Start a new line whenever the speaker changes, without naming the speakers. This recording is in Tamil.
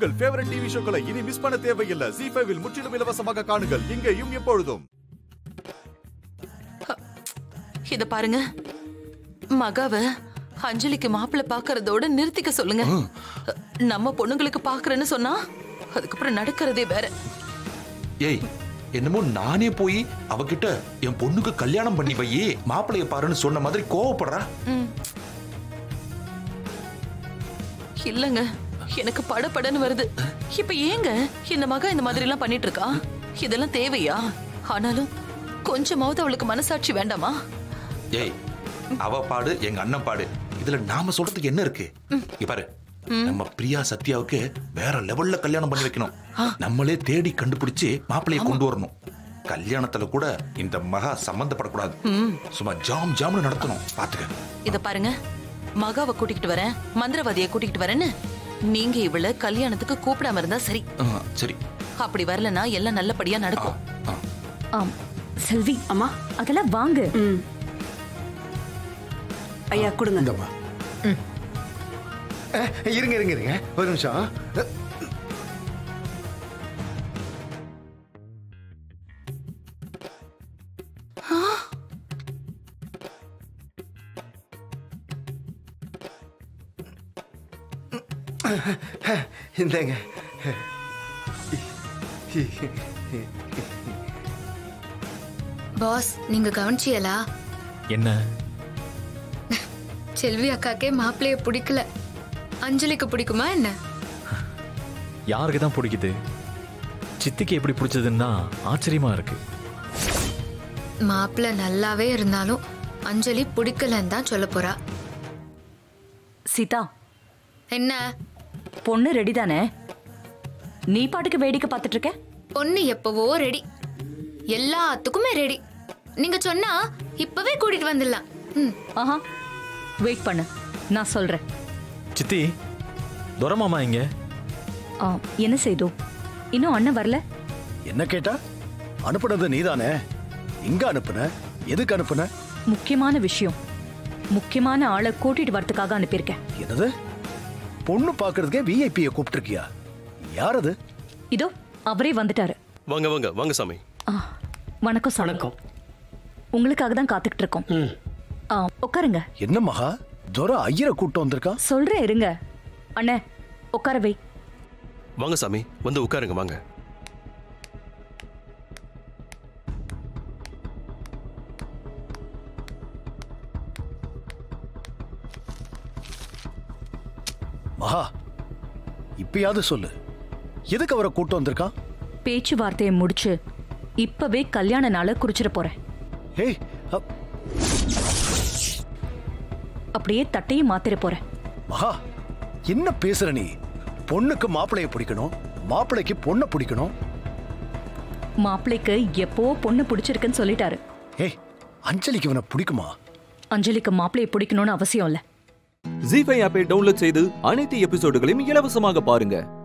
உங்கள் ஃபேவரட் டிவி ஷோக்களை இனி மிஸ் பண்ண தேவையில்லை ஜி ஃபைவில் முற்றிலும் இலவசமாக காணுங்கள் இங்கேயும் எப்பொழுதும்
இத பாருங்க மகாவ அஞ்சலிக்கு மாப்பிள்ளை பாக்குறதோட நிறுத்திக்க சொல்லுங்க நம்ம பொண்ணுங்களுக்கு பாக்குறேன்னு சொன்னா அதுக்கப்புறம் நடக்கிறதே வேற
ஏய் என்னமோ நானே போய் அவகிட்ட என் பொண்ணுக்கு கல்யாணம் பண்ணி வை மாப்பிளைய பாருன்னு சொன்ன மாதிரி கோவப்படுறா
ம். இல்லங்க எனக்கு படபடன்னு வருது இப்ப ஏங்க இந்த மகா இந்த மாதிரி எல்லாம் பண்ணிட்டு இருக்கா இதெல்லாம் தேவையா ஆனாலும் கொஞ்சமாவது அவளுக்கு மனசாட்சி வேண்டாமா
ஏய் அவ பாடு எங்க அண்ணன் பாடு இதுல நாம சொல்றதுக்கு என்ன இருக்கு இங்க பாரு நம்ம பிரியா சத்யாவுக்கு வேற லெவல்ல கல்யாணம் பண்ணி வைக்கணும் நம்மளே தேடி கண்டுபிடிச்சு மாப்பிளைய கொண்டு வரணும் கல்யாணத்துல கூட இந்த மகா சம்பந்தப்படக்கூடாது சும்மா ஜாம் ஜாம்னு நடத்தணும் பாத்துக்க
இத பாருங்க மகாவை கூட்டிக்கிட்டு வரேன் மந்திரவாதியை கூட்டிக்கிட்டு வரேன்னு நீங்க இவள கல்யாணத்துக்கு கூப்பிடாம இருந்தா சரி
ஆ, சரி
அப்படி வரலனா எல்லாம் நல்லபடியா
ஆ,
நடக்கும்
ஆ.
ஆம் செல்வி அம்மா அதெல்லாம் வாங்கு
ஐயா கொடுங்க
இந்தம்மா அஹ், இருங்க இருங்க இருங்க ஒரு நிமிஷம் அஹ், இந்தாங்க
பாஸ் நீங்க கவனிச்சியலா
என்ன
செல்வி அக்காக்கே மாப்பிள்ளைய பிடிக்கல அஞ்சலிக்கு பிடிக்குமா என்ன
யாருக்கு தான் பிடிக்குது சித்திக்கு எப்படி பிடிச்சதுன்னா ஆச்சரியமா இருக்கு
மாப்பிள்ளை நல்லாவே இருந்தாலும் அஞ்சலி பிடிக்கலன்னு தான் சொல்ல போறா
சீதா
என்ன
பொண்ணு ரெடி தானே நீ பாட்டுக்கு வேடிக்கை பார்த்துட்டு இருக்க
பொண்ணு எப்பவோ ரெடி எல்லாத்துக்குமே ரெடி நீங்க சொன்னா இப்பவே கூட்டிட்டு வந்துடலாம் ம்
ஆஹா வெயிட் பண்ணு நான் சொல்றேன்
சித்தி துரமாமா இங்க
ஆ, என்ன செய்தோ இன்னும் அண்ணன் வரல
என்ன கேட்டா அனுப்புனது நீதானே எங்க அனுப்புன எதுக்கு அனுப்புன
முக்கியமான விஷயம் முக்கியமான ஆளை கூட்டிட்டு வரதுக்காக அனுப்பியிருக்கேன்
என்னது பொண்ணு பாக்குறதுக்கே விஐபியை கூப்பிட்டுருக்கியா யார் அது
இதோ அவரே வந்துட்டாரு
வாங்க வாங்க வாங்க சாமி
ஆ, வணக்கம் சார்
வணக்கம்
உங்களுக்காக தான் காத்துக்கிட்டு இருக்கோம் ஆ, உட்காருங்க
என்ன மகா துரை ஐயரை கூட்டம் வந்திருக்கா
சொல்றேன் இருங்க அண்ணே உட்கார வை
வாங்க சாமி வந்து உட்காருங்க வாங்க
மகா இப்பயாவது சொல்லு எதுக்கு அவரை கூட்டம் வந்திருக்கான்
பேச்சுவார்த்தையை முடிச்சு இப்பவே கல்யாண நாளை குறிச்சிட போறேன்
ஏய் அ-
அப்படியே தட்டையும் மாத்திர போறேன்
மகா என்ன பேசுற நீ பொண்ணுக்கு மாப்பிளைய பிடிக்கணும் மாப்பிளைக்கு பொண்ணை பிடிக்கணும்
மாப்பிள்ளைக்கு எப்போ பொண்ணு பிடிச்சிருக்குன்னு சொல்லிட்டாரு
ஏய் அஞ்சலிக்கு இவனை பிடிக்குமா
அஞ்சலிக்கு மாப்பிள்ளைய பிடிக்கணும்னு அவசியம் இல்ல
ஜி ஃபைவ் ஆப்பை டவுன்லோட் செய்து அனைத்து எபிசோடுகளையும் இலவசமாக பாருங்க